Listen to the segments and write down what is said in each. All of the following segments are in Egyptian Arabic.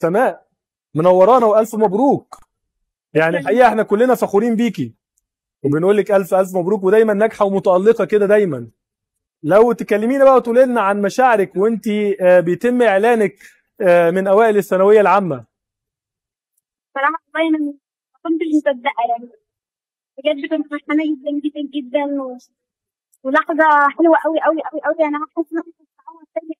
سماء منورانا والف مبروك يعني الحقيقه احنا كلنا فخورين بيكي وبنقول لك الف الف مبروك ودايما ناجحه ومتالقه كده دايما لو تكلمينا بقى وتقولي لنا عن مشاعرك وانت آه، بيتم اعلانك آه، من اوائل الثانويه العامه صراحة والله أنا ما كنتش مصدقة يعني بجد كنت فرحانة جدا جدا جدا و... ولحظة حلوة أوي أوي أوي أوي أنا حاسة إن أنا مش هتعوض تاني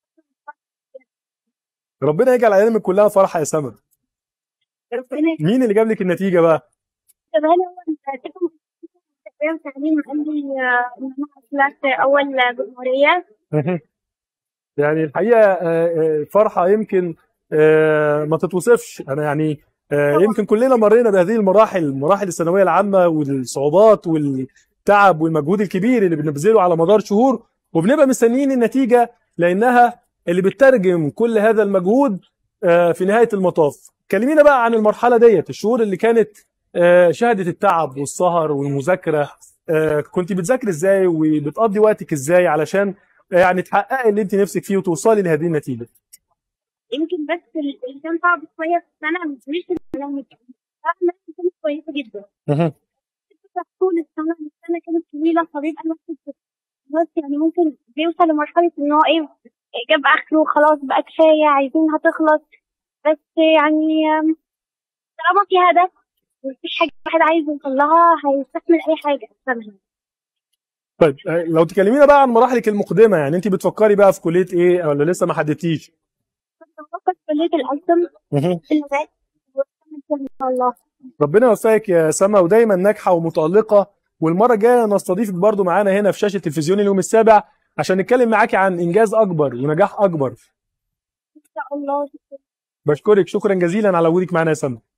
ربنا يجعل ايامك كلها فرحه يا سما ربنا مين اللي جاب لك النتيجه بقى كمان هو أنت تكون تقريبا تعليم قال لي آه، إن أنا طلعت أول جمهورية يعني الحقيقه آه، آه، فرحه يمكن آه، ما تتوصفش انا يعني آه، يمكن كلنا مرينا بهذه المراحل مراحل الثانويه العامه والصعوبات والتعب والمجهود الكبير اللي بنبذله على مدار شهور وبنبقى مستنيين النتيجه لانها اللي بتترجم كل هذا المجهود آه، في نهايه المطاف كلمينا بقى عن المرحله ديت الشهور اللي كانت آه، شهدت التعب والسهر والمذاكره آه، كنت بتذاكري ازاي وبتقضي وقتك ازاي علشان يعني تحققي اللي انت نفسك فيه وتوصلي لهذه النتيجه يمكن بس اللي كان صعب شوية في السنة مش البرنامج صراحة نفسي كانت كويسة جدا طول السنة السنة كانت طويلة فبيبقى الواحد بس يعني ممكن بيوصل لمرحلة إن هو إيه جاب آخره خلاص بقى كفاية عايزينها تخلص بس يعني آم، طالما في هدف ومفيش حاجة الواحد عايز يوصل لها هيستحمل أي حاجة عشانها طيب آه، لو تكلمينا بقى عن مراحلك المقدمه يعني انت بتفكري بقى في كليه ايه ولا لسه ما حددتيش كنت بفكر في كلية الألسن في اللغات وأكمل فيها إن شاء الله ربنا يوفقك يا سما ودايما ناجحه ومتالقه والمره الجايه نستضيفك برضو معانا هنا في شاشه تلفزيون اليوم السابع عشان نتكلم معاكي عن انجاز اكبر ونجاح اكبر إن شاء الله بشكرك شكرا جزيلا على وجودك معانا يا سما